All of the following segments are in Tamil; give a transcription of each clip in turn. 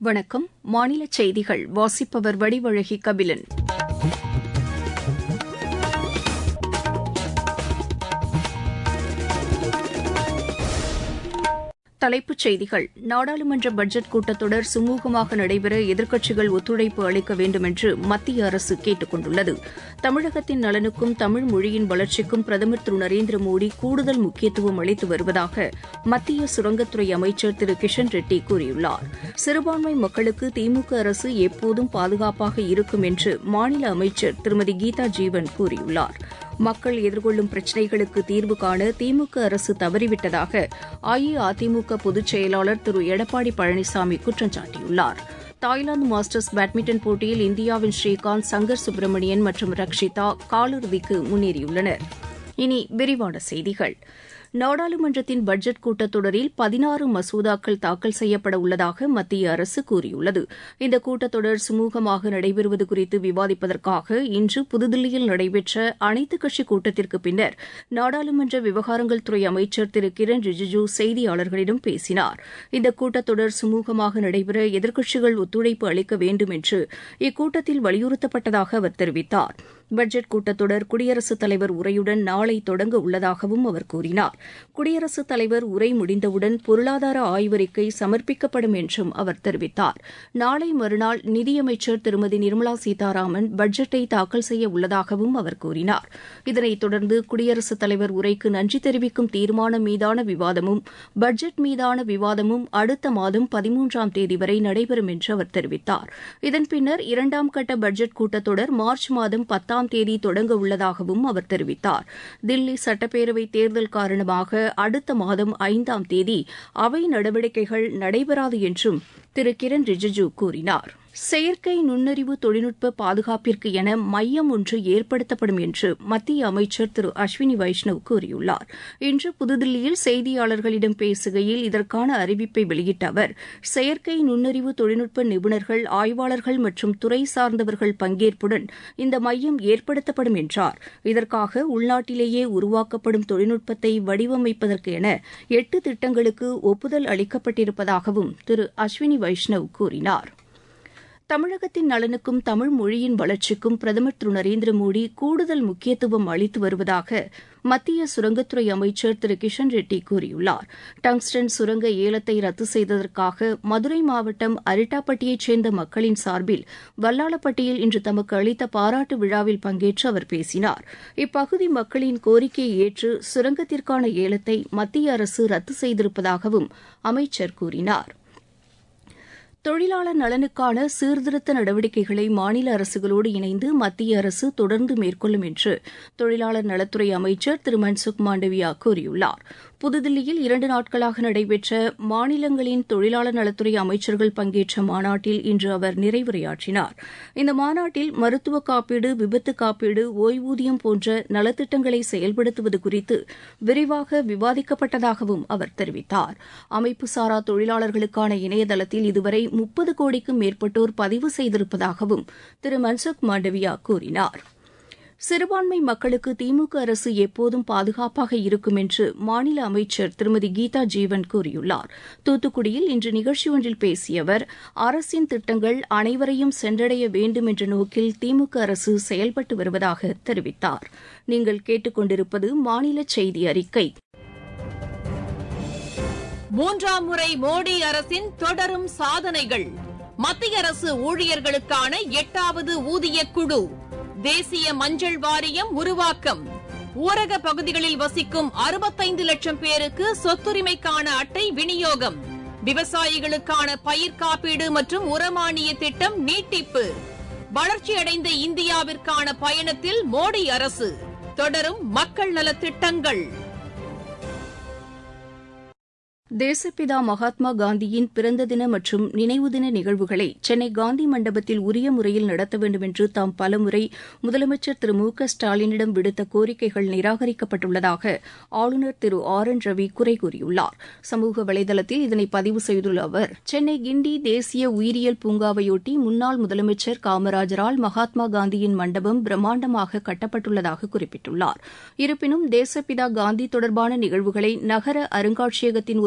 வணக்கம் மாநில செய்திகள் வாசிப்பவர் வடிவழகி கபிலன் தலைப்புச் செய்திகள் நாடாளுமன்ற பட்ஜெட் கூட்டத்தொடர் சுமூகமாக நடைபெற எதிர்க்கட்சிகள் ஒத்துழைப்பு அளிக்க வேண்டும் என்று மத்திய அரசு கேட்டுக் கொண்டுள்ளது தமிழகத்தின் நலனுக்கும் தமிழ் மொழியின் வளர்ச்சிக்கும் பிரதமர் திரு நரேந்திர மோடி கூடுதல் முக்கியத்துவம் அளித்து வருவதாக மத்திய சுரங்கத்துறை அமைச்சர் திரு கிஷன் ரெட்டி கூறியுள்ளார் சிறுபான்மை மக்களுக்கு திமுக அரசு எப்போதும் பாதுகாப்பாக இருக்கும் என்று மாநில அமைச்சர் திருமதி கீதா ஜீவன் கூறியுள்ளார் மக்கள் எதிர்கொள்ளும் பிரச்சினைகளுக்கு தீர்வு காண திமுக அரசு தவறிவிட்டதாக அஇஅதிமுக பொதுச் செயலாளர் திரு எடப்பாடி பழனிசாமி குற்றம் சாட்டியுள்ளார் தாய்லாந்து மாஸ்டர்ஸ் பேட்மிண்டன் போட்டியில் இந்தியாவின் ஸ்ரீகாந்த் சங்கர் சுப்பிரமணியன் மற்றும் ரக்ஷிதா காலிறுதிக்கு முன்னேறியுள்ளனர் இனி விரிவான செய்திகள் நாடாளுமன்றத்தின் பட்ஜெட் கூட்டத்தொடரில் பதினாறு மசோதாக்கள் தாக்கல் செய்யப்பட உள்ளதாக மத்திய அரசு கூறியுள்ளது இந்த கூட்டத்தொடர் சுமூகமாக நடைபெறுவது குறித்து விவாதிப்பதற்காக இன்று புதுதில்லியில் நடைபெற்ற அனைத்துக் கட்சி கூட்டத்திற்கு பின்னர் நாடாளுமன்ற விவகாரங்கள் துறை அமைச்சர் திரு கிரண் ரிஜிஜூ செய்தியாளர்களிடம் பேசினார் இந்த கூட்டத்தொடர் சுமூகமாக நடைபெற எதிர்க்கட்சிகள் ஒத்துழைப்பு அளிக்க வேண்டும் என்று இக்கூட்டத்தில் வலியுறுத்தப்பட்டதாக அவர் தெரிவித்தார் பட்ஜெட் கூட்டத்தொடர் குடியரசுத் தலைவர் உரையுடன் நாளை தொடங்க உள்ளதாகவும் அவர் கூறினார் குடியரசுத் தலைவர் உரை முடிந்தவுடன் பொருளாதார ஆய்வறிக்கை சமர்ப்பிக்கப்படும் என்றும் அவர் தெரிவித்தார் நாளை மறுநாள் நிதியமைச்சர் திருமதி நிர்மலா சீதாராமன் பட்ஜெட்டை தாக்கல் செய்ய உள்ளதாகவும் அவர் கூறினார் இதனைத் தொடர்ந்து குடியரசுத் தலைவர் உரைக்கு நன்றி தெரிவிக்கும் தீர்மானம் மீதான விவாதமும் பட்ஜெட் மீதான விவாதமும் அடுத்த மாதம் பதிமூன்றாம் தேதி வரை நடைபெறும் என்று அவர் தெரிவித்தார் இதன் பின்னர் இரண்டாம் கட்ட பட்ஜெட் கூட்டத்தொடர் மார்ச் மாதம் பத்தாம் தேதி தொடங்க உள்ளதாகவும் அவர் தெரிவித்தார் தில்லி சட்டப்பேரவை தேர்தல் காரணமாக அடுத்த மாதம் ஐந்தாம் தேதி அவை நடவடிக்கைகள் நடைபெறாது என்றும் திரு கிரண் ரிஜிஜூ கூறினார் செயற்கை நுண்ணறிவு தொழில்நுட்ப பாதுகாப்பிற்கு என மையம் ஒன்று ஏற்படுத்தப்படும் என்று மத்திய அமைச்சர் திரு அஸ்வினி வைஷ்ணவ் கூறியுள்ளார் இன்று புதுதில்லியில் செய்தியாளர்களிடம் பேசுகையில் இதற்கான அறிவிப்பை வெளியிட்ட அவர் செயற்கை நுண்ணறிவு தொழில்நுட்ப நிபுணர்கள் ஆய்வாளர்கள் மற்றும் துறை சார்ந்தவர்கள் பங்கேற்புடன் இந்த மையம் ஏற்படுத்தப்படும் என்றார் இதற்காக உள்நாட்டிலேயே உருவாக்கப்படும் தொழில்நுட்பத்தை வடிவமைப்பதற்கு என எட்டு திட்டங்களுக்கு ஒப்புதல் அளிக்கப்பட்டிருப்பதாகவும் திரு அஸ்வினி வைஷ்ணவ் கூறினார் தமிழகத்தின் நலனுக்கும் தமிழ் மொழியின் வளர்ச்சிக்கும் பிரதமர் திரு நரேந்திர மோடி கூடுதல் முக்கியத்துவம் அளித்து வருவதாக மத்திய சுரங்கத்துறை அமைச்சர் திரு கிஷன் ரெட்டி கூறியுள்ளார் டங்ஸ்டன் சுரங்க ஏலத்தை ரத்து செய்ததற்காக மதுரை மாவட்டம் அரிட்டாப்பட்டியைச் சேர்ந்த மக்களின் சார்பில் வல்லாளப்பட்டியில் இன்று தமக்கு அளித்த பாராட்டு விழாவில் பங்கேற்று அவர் பேசினார் இப்பகுதி மக்களின் கோரிக்கையை ஏற்று சுரங்கத்திற்கான ஏலத்தை மத்திய அரசு ரத்து செய்திருப்பதாகவும் அமைச்சர் கூறினார் தொழிலாளர் நலனுக்கான சீர்திருத்த நடவடிக்கைகளை மாநில அரசுகளோடு இணைந்து மத்திய அரசு தொடர்ந்து மேற்கொள்ளும் என்று தொழிலாளர் நலத்துறை அமைச்சர் திரு மன்சுக் மாண்டவியா கூறியுள்ளார் புதுதில்லியில் இரண்டு நாட்களாக நடைபெற்ற மாநிலங்களின் தொழிலாளர் நலத்துறை அமைச்சர்கள் பங்கேற்ற மாநாட்டில் இன்று அவர் நிறைவுரையாற்றினார் இந்த மாநாட்டில் மருத்துவ காப்பீடு விபத்து காப்பீடு ஓய்வூதியம் போன்ற நலத்திட்டங்களை செயல்படுத்துவது குறித்து விரிவாக விவாதிக்கப்பட்டதாகவும் அவர் தெரிவித்தார் அமைப்பு சாரா தொழிலாளர்களுக்கான இணையதளத்தில் இதுவரை முப்பது கோடிக்கும் மேற்பட்டோர் பதிவு செய்திருப்பதாகவும் திரு மன்சுக் மாண்டவியா கூறினார் சிறுபான்மை மக்களுக்கு திமுக அரசு எப்போதும் பாதுகாப்பாக இருக்கும் என்று மாநில அமைச்சர் திருமதி கீதா ஜீவன் கூறியுள்ளார் தூத்துக்குடியில் இன்று நிகழ்ச்சி ஒன்றில் பேசிய அவர் அரசின் திட்டங்கள் அனைவரையும் சென்றடைய வேண்டும் என்ற நோக்கில் திமுக அரசு செயல்பட்டு வருவதாக தெரிவித்தார் நீங்கள் கேட்டுக்கொண்டிருப்பது மாநில செய்தி அறிக்கை மூன்றாம் முறை மோடி அரசின் தொடரும் சாதனைகள் மத்திய அரசு ஊழியர்களுக்கான எட்டாவது ஊதிய குழு தேசிய மஞ்சள் வாரியம் உருவாக்கம் ஊரக பகுதிகளில் வசிக்கும் அறுபத்தைந்து லட்சம் பேருக்கு சொத்துரிமைக்கான அட்டை விநியோகம் விவசாயிகளுக்கான பயிர் காப்பீடு மற்றும் உரமானிய திட்டம் நீட்டிப்பு வளர்ச்சியடைந்த இந்தியாவிற்கான பயணத்தில் மோடி அரசு தொடரும் மக்கள் நலத்திட்டங்கள் தேசப்பிதா மகாத்மா காந்தியின் பிறந்த தின மற்றும் நினைவு தின நிகழ்வுகளை சென்னை காந்தி மண்டபத்தில் உரிய முறையில் நடத்த வேண்டும் என்று தாம் பலமுறை முதலமைச்சர் திரு மு க ஸ்டாலினிடம் விடுத்த கோரிக்கைகள் நிராகரிக்கப்பட்டுள்ளதாக ஆளுநர் திரு ஆர் என் ரவி குறை கூறியுள்ளார் சமூக வலைதளத்தில் இதனை பதிவு செய்துள்ள அவர் சென்னை கிண்டி தேசிய உயிரியல் பூங்காவையொட்டி முன்னாள் முதலமைச்சர் காமராஜரால் மகாத்மா காந்தியின் மண்டபம் பிரம்மாண்டமாக கட்டப்பட்டுள்ளதாக குறிப்பிட்டுள்ளார் இருப்பினும் தேசப்பிதா காந்தி தொடர்பான நிகழ்வுகளை நகர அருங்காட்சியகத்தின் ஒரு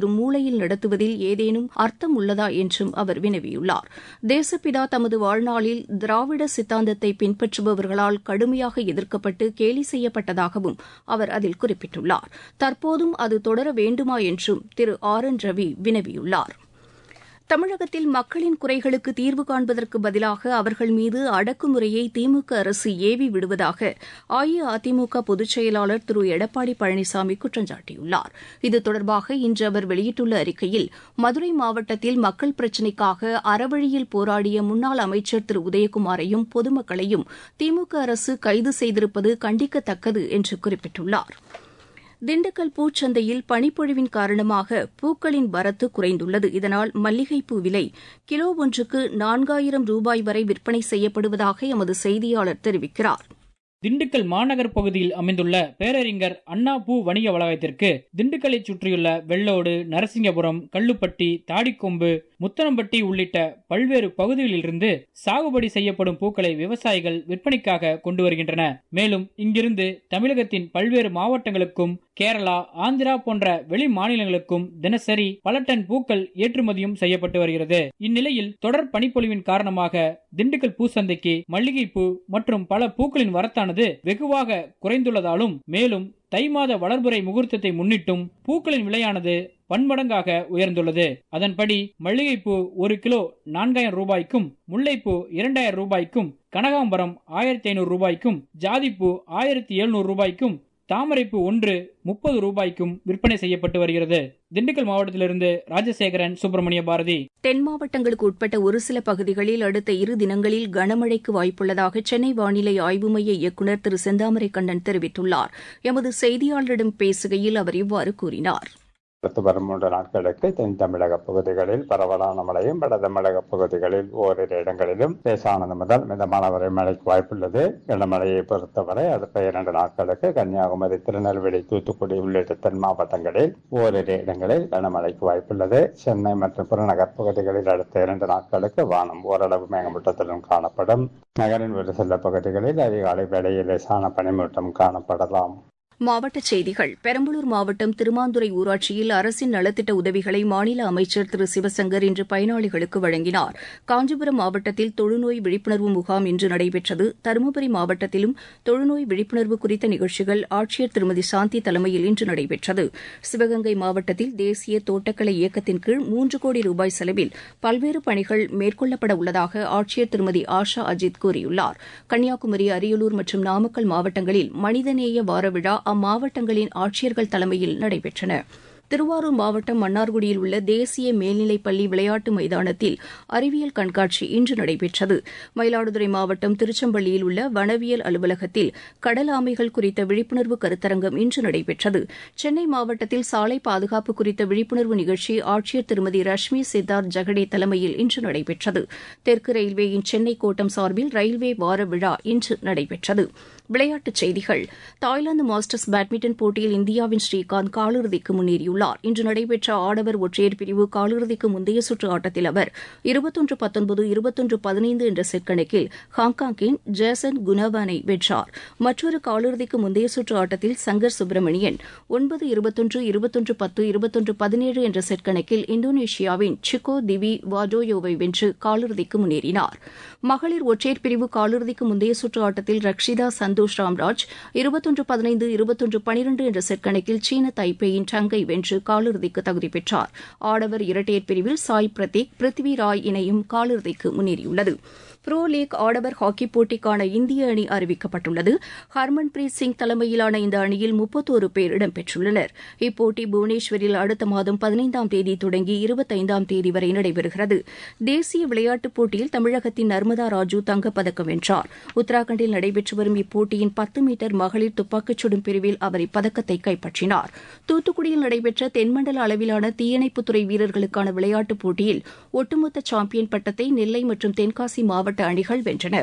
ஒரு மூலையில் நடத்துவதில் ஏதேனும் அர்த்தம் உள்ளதா என்றும் அவர் வினவியுள்ளார் தேசப்பிதா தமது வாழ்நாளில் திராவிட சித்தாந்தத்தை பின்பற்றுபவர்களால் கடுமையாக எதிர்க்கப்பட்டு கேலி செய்யப்பட்டதாகவும் அவர் அதில் குறிப்பிட்டுள்ளார் தற்போதும் அது தொடர வேண்டுமா என்றும் திரு ஆர் என் ரவி வினவியுள்ளார் தமிழகத்தில் மக்களின் குறைகளுக்கு தீர்வு காண்பதற்கு பதிலாக அவர்கள் மீது அடக்குமுறையை திமுக அரசு ஏவி விடுவதாக அஇஅதிமுக பொதுச் செயலாளர் திரு எடப்பாடி பழனிசாமி குற்றம் சாட்டியுள்ளார் இது தொடர்பாக இன்று அவர் வெளியிட்டுள்ள அறிக்கையில் மதுரை மாவட்டத்தில் மக்கள் பிரச்சினைக்காக அறவழியில் போராடிய முன்னாள் அமைச்சர் திரு உதயகுமாரையும் பொதுமக்களையும் திமுக அரசு கைது செய்திருப்பது கண்டிக்கத்தக்கது என்று குறிப்பிட்டுள்ளாா் திண்டுக்கல் பூச்சந்தையில் பனிப்பொழிவின் காரணமாக பூக்களின் வரத்து குறைந்துள்ளது இதனால் மல்லிகைப்பூ விலை கிலோ ஒன்றுக்கு நான்காயிரம் ரூபாய் வரை விற்பனை செய்யப்படுவதாக எமது செய்தியாளர் தெரிவிக்கிறார் திண்டுக்கல் மாநகர் பகுதியில் அமைந்துள்ள பேரறிஞர் அண்ணா பூ வணிக வளாகத்திற்கு திண்டுக்கலை சுற்றியுள்ள வெள்ளோடு நரசிங்கபுரம் கல்லுப்பட்டி தாடிக்கொம்பு முத்தனம்பட்டி உள்ளிட்ட பல்வேறு பகுதிகளிலிருந்து சாகுபடி செய்யப்படும் பூக்களை விவசாயிகள் விற்பனைக்காக கொண்டு வருகின்றன மேலும் இங்கிருந்து தமிழகத்தின் பல்வேறு மாவட்டங்களுக்கும் கேரளா ஆந்திரா போன்ற வெளி மாநிலங்களுக்கும் தினசரி பல டன் பூக்கள் ஏற்றுமதியும் செய்யப்பட்டு வருகிறது இந்நிலையில் தொடர் பனிப்பொழிவின் காரணமாக திண்டுக்கல் பூசந்தைக்கு மல்லிகைப்பூ மற்றும் பல பூக்களின் வரத்தானது வெகுவாக குறைந்துள்ளதாலும் மேலும் தை மாத வளர்புறை முகூர்த்தத்தை முன்னிட்டும் பூக்களின் விலையானது பன்மடங்காக உயர்ந்துள்ளது அதன்படி மல்லிகைப்பூ ஒரு கிலோ நான்காயிரம் ரூபாய்க்கும் முல்லைப்பூ இரண்டாயிரம் ரூபாய்க்கும் கனகாம்பரம் ஆயிரத்தி ஐநூறு ரூபாய்க்கும் ஜாதிப்பூ ஆயிரத்தி எழுநூறு ரூபாய்க்கும் தாமரைப்பூ ஒன்று முப்பது ரூபாய்க்கும் விற்பனை செய்யப்பட்டு வருகிறது திண்டுக்கல் மாவட்டத்திலிருந்து ராஜசேகரன் சுப்பிரமணிய பாரதி தென் மாவட்டங்களுக்கு உட்பட்ட ஒரு சில பகுதிகளில் அடுத்த இரு தினங்களில் கனமழைக்கு வாய்ப்புள்ளதாக சென்னை வானிலை ஆய்வு மைய இயக்குநர் திரு செந்தாமரை கண்ணன் தெரிவித்துள்ளார் எமது செய்தியாளரிடம் பேசுகையில் அவர் இவ்வாறு கூறினார் அடுத்து வரும் மூன்று நாட்களுக்கு தென் தமிழக பகுதிகளில் பரவலான மழையும் வட தமிழக பகுதிகளில் ஓரிரு இடங்களிலும் லேசானது முதல் மிதமான வரை மழைக்கு வாய்ப்புள்ளது கனமழையை பொறுத்தவரை அடுத்த இரண்டு நாட்களுக்கு கன்னியாகுமரி திருநெல்வேலி தூத்துக்குடி உள்ளிட்ட தென் மாவட்டங்களில் ஓரிரு இடங்களில் கனமழைக்கு வாய்ப்புள்ளது சென்னை மற்றும் புறநகர் பகுதிகளில் அடுத்த இரண்டு நாட்களுக்கு வானம் ஓரளவு மேகமூட்டத்துடன் காணப்படும் நகரின் ஒரு சில பகுதிகளில் அதிகாலை வேளையில் லேசான பனிமூட்டம் காணப்படலாம் மாவட்டச் செய்திகள் பெரம்பலூர் மாவட்டம் திருமாந்துறை ஊராட்சியில் அரசின் நலத்திட்ட உதவிகளை மாநில அமைச்சர் திரு சிவசங்கர் இன்று பயனாளிகளுக்கு வழங்கினார் காஞ்சிபுரம் மாவட்டத்தில் தொழுநோய் விழிப்புணர்வு முகாம் இன்று நடைபெற்றது தருமபுரி மாவட்டத்திலும் தொழுநோய் விழிப்புணர்வு குறித்த நிகழ்ச்சிகள் ஆட்சியர் திருமதி சாந்தி தலைமையில் இன்று நடைபெற்றது சிவகங்கை மாவட்டத்தில் தேசிய தோட்டக்கலை இயக்கத்தின் கீழ் மூன்று கோடி ரூபாய் செலவில் பல்வேறு பணிகள் மேற்கொள்ளப்பட உள்ளதாக ஆட்சியர் திருமதி ஆஷா அஜித் கூறியுள்ளார் கன்னியாகுமரி அரியலூர் மற்றும் நாமக்கல் மாவட்டங்களில் மனிதநேய வார விழா அம்மாவட்டங்களின் ஆட்சியர்கள் தலைமையில் நடைபெற்றன திருவாரூர் மாவட்டம் மன்னார்குடியில் உள்ள தேசிய மேல்நிலைப் பள்ளி விளையாட்டு மைதானத்தில் அறிவியல் கண்காட்சி இன்று நடைபெற்றது மயிலாடுதுறை மாவட்டம் திருச்செம்பள்ளியில் உள்ள வனவியல் அலுவலகத்தில் கடல் ஆமைகள் குறித்த விழிப்புணர்வு கருத்தரங்கம் இன்று நடைபெற்றது சென்னை மாவட்டத்தில் சாலை பாதுகாப்பு குறித்த விழிப்புணர்வு நிகழ்ச்சி ஆட்சியர் திருமதி ரஷ்மி சித்தார்த் ஜெகடே தலைமையில் இன்று நடைபெற்றது தெற்கு ரயில்வேயின் சென்னை கோட்டம் சார்பில் ரயில்வே வார விழா இன்று நடைபெற்றது விளையாட்டுச் செய்திகள் தாய்லாந்து மாஸ்டர்ஸ் பேட்மிண்டன் போட்டியில் இந்தியாவின் ஸ்ரீகாந்த் காலிறுதிக்கு முன்னேறியுள்ளார் இன்று நடைபெற்ற ஆடவர் ஒற்றையர் பிரிவு காலிறுதிக்கு முந்தைய சுற்று ஆட்டத்தில் அவர் இருபத்தொன்று பத்தொன்பது இருபத்தொன்று பதினைந்து என்ற செட் கணக்கில் ஹாங்காங்கின் ஜேசன் குனவானை வென்றார் மற்றொரு காலிறுதிக்கு முந்தைய சுற்று ஆட்டத்தில் சங்கர் சுப்பிரமணியன் ஒன்பது இருபத்தொன்று இருபத்தொன்று பத்து இருபத்தொன்று பதினேழு என்ற செட் கணக்கில் இந்தோனேஷியாவின் சிக்கோ திவி வாடோயோவை வென்று காலிறுதிக்கு முன்னேறினார் மகளிர் ஒற்றையர் பிரிவு காலிறுதிக்கு முந்தைய சுற்று ஆட்டத்தில் ரக்ஷிதா சந்தோஷ் ராம்ராஜ் இருபத்தொன்று பதினைந்து இருபத்தொன்று பனிரெண்டு என்ற செட் கணக்கில் சீன தைப்பேயின் டங்கை வென்று காலிறுதிக்கு தகுதி பெற்றார் ஆடவர் இரட்டையர் பிரிவில் சாய் பிரதீக் பிருத்வி ராய் இணையும் காலிறுதிக்கு முன்னேறியுள்ளது புரோ லீக் ஆடவர் ஹாக்கிப் போட்டிக்கான இந்திய அணி அறிவிக்கப்பட்டுள்ளது ஹர்மன்பிரீத் சிங் தலைமையிலான இந்த அணியில் முப்பத்தோரு பேர் இடம்பெற்றுள்ளனர் இப்போட்டி புவனேஸ்வரில் அடுத்த மாதம் பதினைந்தாம் தேதி தொடங்கி இருபத்தைந்தாம் தேதி வரை நடைபெறுகிறது தேசிய விளையாட்டுப் போட்டியில் தமிழகத்தின் நர்மதா ராஜு தங்கப்பதக்கம் வென்றார் உத்தராகண்டில் நடைபெற்று வரும் இப்போட்டியின் பத்து மீட்டர் மகளிர் துப்பாக்கிச் சுடும் பிரிவில் அவர் இப்பதக்கத்தை கைப்பற்றினார் தூத்துக்குடியில் நடைபெற்ற தென்மண்டல அளவிலான தீயணைப்புத்துறை வீரர்களுக்கான விளையாட்டுப் போட்டியில் ஒட்டுமொத்த சாம்பியன் பட்டத்தை நெல்லை மற்றும் தென்காசி மாவட்ட அணிகள் வென்றன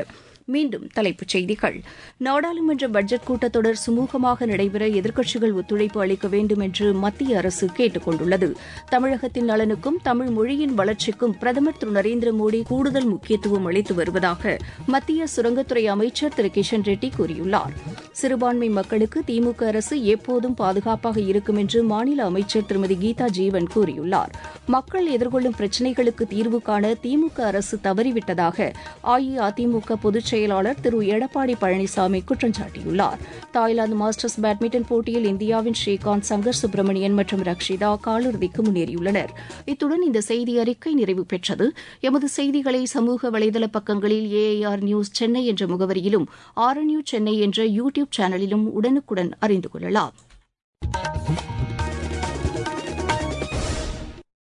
மீண்டும் தலைப்புச் செய்திகள் நாடாளுமன்ற பட்ஜெட் கூட்டத்தொடர் சுமூகமாக நடைபெற எதிர்க்கட்சிகள் ஒத்துழைப்பு அளிக்க வேண்டும் என்று மத்திய அரசு கேட்டுக் கொண்டுள்ளது தமிழகத்தின் நலனுக்கும் தமிழ் மொழியின் வளர்ச்சிக்கும் பிரதமர் திரு நரேந்திர மோடி கூடுதல் முக்கியத்துவம் அளித்து வருவதாக மத்திய சுரங்கத்துறை அமைச்சர் திரு கிஷன் ரெட்டி கூறியுள்ளார் சிறுபான்மை மக்களுக்கு திமுக அரசு எப்போதும் பாதுகாப்பாக இருக்கும் என்று மாநில அமைச்சர் திருமதி கீதா ஜீவன் கூறியுள்ளார் மக்கள் எதிர்கொள்ளும் பிரச்சினைகளுக்கு தீர்வு காண திமுக அரசு தவறிவிட்டதாக அஇஅதிமுக பொதுச் செயலாளர் திரு எடப்பாடி பழனிசாமி குற்றம் சாட்டியுள்ளார் தாய்லாந்து மாஸ்டர்ஸ் பேட்மிண்டன் போட்டியில் இந்தியாவின் ஸ்ரீகாந்த் சங்கர் சுப்பிரமணியன் மற்றும் ரக்ஷிதா காலிறுதிக்கு முன்னேறியுள்ளனர் இத்துடன் இந்த செய்தி அறிக்கை நிறைவு பெற்றது எமது செய்திகளை சமூக வலைதள பக்கங்களில் ஏஐஆர் நியூஸ் சென்னை என்ற முகவரியிலும் ஆர் நியூஸ் சென்னை என்ற யூ டியூப் சேனலிலும் உடனுக்குடன் அறிந்து கொள்ளலாம்